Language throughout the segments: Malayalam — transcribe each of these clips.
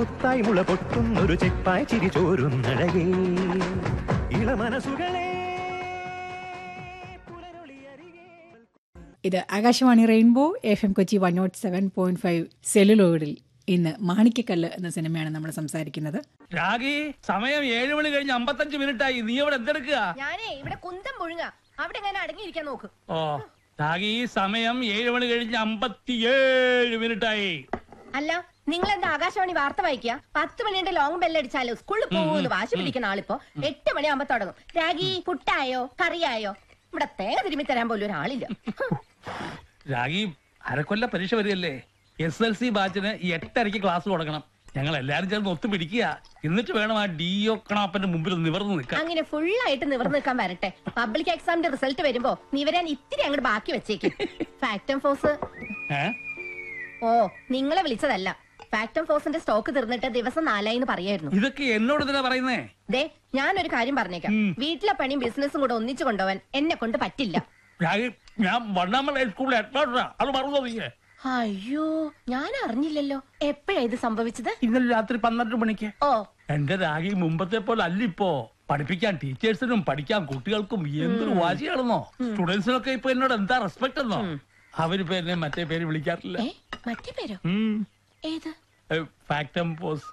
മുത്തായി മുള പൊട്ടുന്നൊരു ചെപ്പായി ചിരി ചോരുന്നഴകേ ഇളമനസുകളെ പുലരൊളിയരികെ ഇത് Akashvani rainbow F M Kochi one nought seven point five സെല്ലുലോയിഡിൽ ഇന്ന് മാണിക്കക്കല്ല് എന്ന സിനിമയാണ് നമ്മൾ സംസാരിക്കുന്നത് രാഗി സമയം ഏഴ് മണി കഴിഞ്ഞ് അമ്പത്തഞ്ച് മിനിറ്റ് ആയി നീ അവിടെ എന്തെടുക്കുക ഞാനേ ഇവിടെ കുന്തം മുഴുങ്ങ അവിടെ എങ്ങനെ അടങ്ങിയിരിക്കാൻ നോക്ക് ഓ രാഗി സമയം ഏഴ് മണി കഴിഞ്ഞ് അമ്പത്തിയേഴ് മിനിറ്റ് ആയി അല്ല നിങ്ങൾ എന്താ ആകാശവാണി വാർത്ത വായിക്കുക പത്ത് മണിയുടെ ലോങ് ബെല്ലടിച്ചാലോ സ്കൂളിൽ പോകുമെന്ന് വാശി പിടിക്കുന്ന ആളിപ്പോ എട്ട് മണിയാകുമ്പോ തുടങ്ങും രാഗി പുട്ടായോ കറിയായോ ഇവിടെ തേങ്ങ തിരുമ്മി തരാൻ പോലും ഒരാളില്ല ഹ്. രാഗി അരക്കൊല്ല പരീക്ഷ വരികയല്ലേ എസ് എൽ സി ബാച്ചിന് എട്ടരയ്ക്ക് ക്ലാസ് തുടങ്ങണം ഞങ്ങൾ എല്ലാരും ചേർന്ന് ഒത്തുപിടിക്കുക എന്നിട്ട് വേണം ആ ഡി ഒ കണാപ്പന്റെ മുമ്പിൽ നിവർന്ന് നിൽക്കാൻ അങ്ങനെ ഫുള്ളായിട്ട് നിവർന്നു നിൽക്കാൻ വരട്ടെ പബ്ലിക് എക്സാമിന്റെ റിസൾട്ട് വരുമ്പോ നിവരാൻ ഇത്തിരി അങ്ങോട്ട് ബാക്കി വെച്ചേക്കും ഫാക്ടം ഫോഴ്സ് ഏ? ഓ നിങ്ങളെ വിളിച്ചതല്ല ഫാക്ടം ഫോഴ്സിന്റെ സ്റ്റോക്ക് തീർന്നിട്ട് ദിവസം നാലായി എന്ന് പറയായിരുന്നു ഇതൊക്കെ എന്നോട് തന്നെ പറയുന്നേ ദേ ഞാനൊരു കാര്യം പറഞ്ഞേക്കാം ഉം. വീട്ടിലെ പണിയും ബിസിനസ്സും കൂടെ ഒന്നിച്ചു കൊണ്ടുപോവാൻ എന്നെ കൊണ്ട് പറ്റില്ല രാഗി ഞാൻ വണ്ണാമല ഹൈസ്കൂളിൽ ഹെഡ്മാസ്റ്ററാ അത് മറന്നോ നീ അയ്യോ ഞാൻ അറിഞ്ഞില്ലല്ലോ എപ്പോഴാ ഇത് സംഭവിച്ചത് ഇന്നലെ രാത്രി പന്ത്രണ്ട് മണിക്ക് ഓ എന്റെ രാഗി മുമ്പത്തെ പോലെ അല്ലിപ്പോ പഠിപ്പിക്കാൻ ടീച്ചേഴ്സിനും പഠിക്കാൻ കുട്ടികൾക്കും എന്തൊരു വാശിയാണെന്നോ സ്റ്റുഡൻസിനൊക്കെ ഇപ്പൊ എന്നോട് എന്താ റെസ്പെക്ട് എന്നോ അവരിപ്പോ എന്നെ മറ്റേ പേര് വിളിക്കാറില്ല ഏ മറ്റേ പേരോ ഉം. ഏത് ഏ, ഫാക്ടം പോസ്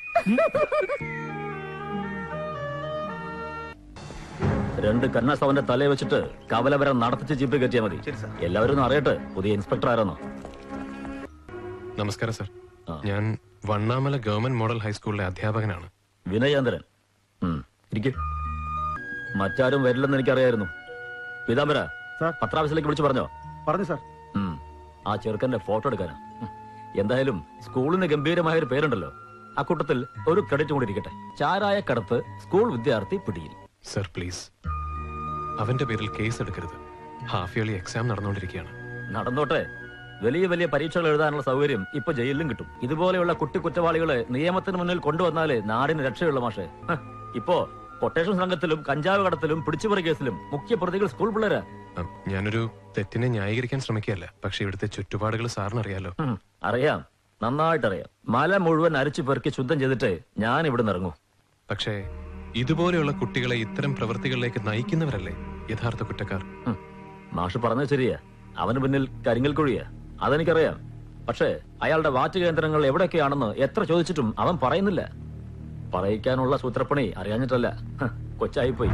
രണ്ട് കന്നാസവന്റെ തലയെ വെച്ചിട്ട് കവലവരം നടത്തിച്ച് ജീപ്പ് കയറ്റിയാൽ മതി എല്ലാവരും ഒന്ന് അറിയട്ടെ പുതിയ ഇൻസ്പെക്ടർ ആരാന്നോ നമസ്കാരം സർ ആ. ഞാൻ വണ്ണാമല ഗവൺമെന്റ് മോഡൽ ഹൈസ്കൂളിലെ അധ്യാപകനാണ് വിനയേന്ദ്രൻ ഉം, ഇരിക്ക് മറ്റാരും വരില്ലെന്ന് എനിക്കറിയായിരുന്നു പീതാംബര സാർ. പത്രാഫീസിലേക്ക് വിളിച്ചു പറഞ്ഞോ പറഞ്ഞു സാർ ഉം, ആ ചെറുക്കന്റെ ഫോട്ടോ എടുക്കാനാ ഉം. എന്തായാലും സ്കൂളിന് ഗംഭീരമായ ഒരു പേരുണ്ടല്ലോ ആ കൂട്ടത്തിൽ ഒരു ക്രെഡിറ്റ് കൂടി ഇരിക്കട്ടെ ചാരായ കടത്ത് സ്കൂൾ വിദ്യാർത്ഥി പിടിയിൽ സർ പ്ലീസ് അവന്റെ പേരിൽ കേസ് എടുക്കരുത് ഹാഫ് ഇയർലി എക്സാം നടന്നുകൊണ്ടിരിക്കുകയാണ് നടന്നോട്ടെ വലിയ വലിയ പരീക്ഷകൾ എഴുതാനുള്ള സൗകര്യം ഇപ്പൊ ജയിലിലും കിട്ടും ഇതുപോലെയുള്ള കുട്ടി കുറ്റവാളികളെ നിയമത്തിന് മുന്നിൽ കൊണ്ടുവന്നാലേ നാടിന് രക്ഷയുള്ള മാഷെ ഹ, ഇപ്പോ കൊട്ടേഷൻ സംഘത്തിലും കഞ്ചാവ് കടത്തിലും പിടിച്ചുപറി കേസിലും മുഖ്യ പ്രതികൾ സ്കൂൾ പിള്ളേരാ ഉം, ഞാനൊരു തെറ്റിനെ ന്യായീകരിക്കാൻ ശ്രമിക്കുകയല്ല പക്ഷെ ഇവിടുത്തെ ചുറ്റുപാടുകൾ സാറിന് അറിയാലോ ഹും, അറിയാം നന്നായിട്ടറിയാം മല മുഴുവൻ അരിച്ചു പെറുക്കി ശുദ്ധം ചെയ്തിട്ട് ഞാൻ ഇവിടെ ഇറങ്ങും പക്ഷേ ഇതുപോലെയുള്ള കുട്ടികളെ ഇത്തരം പ്രവൃത്തികളിലേക്ക് നയിക്കുന്നവരല്ലേ യഥാർത്ഥ കുറ്റക്കാർ ഹും, മാഷ് പറഞ്ഞത് ശരിയാ അവന് പിന്നിൽ കരിങ്കൽ കുഴിയാ അതെനിക്കറിയാം പക്ഷേ അയാളുടെ വാറ്റ് കേന്ദ്രങ്ങൾ എവിടെയൊക്കെയാണെന്ന് എത്ര ചോദിച്ചിട്ടും അവൻ പറയുന്നില്ല പറയിക്കാനുള്ള സൂത്രപ്പണി അറിയാഞ്ഞിട്ടല്ല ഹ, കൊച്ചായിപ്പോയി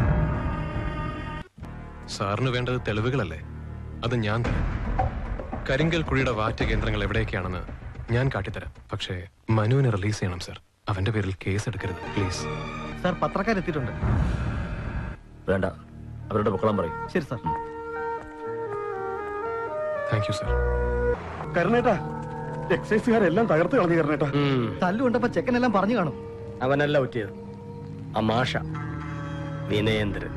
സാറിന് വേണ്ടത് തെളിവുകളല്ലേ അത് ഞാൻ തരാം കരിങ്കൽ കുഴിയുടെ വാറ്റ് കേന്ദ്രങ്ങൾ എവിടെയൊക്കെയാണെന്ന് ഞാൻ കാട്ടിത്തരാം പക്ഷേ മനുവിനെ റിലീസ് ചെയ്യണം സർ അവന്റെ പേരിൽ കേസ് എടുക്കരുത് പ്ലീസ് സാർ പത്രക്കാരെത്തിയിട്ടുണ്ട് വേണ്ട അവരുടെ പൊക്കളം പറയും ശരി സാർ താങ്ക് യു സർ കരുണേട്ടാ എക്സൈസുകാരെല്ലാം തകർത്ത് കളഞ്ഞു കരുണേട്ടാ തല്ലുകൊണ്ടപ്പോ ചെക്കനെല്ലാം പറഞ്ഞു കാണും അവനല്ല പറ്റിയത് അമാഷ വിനയേന്ദ്രൻ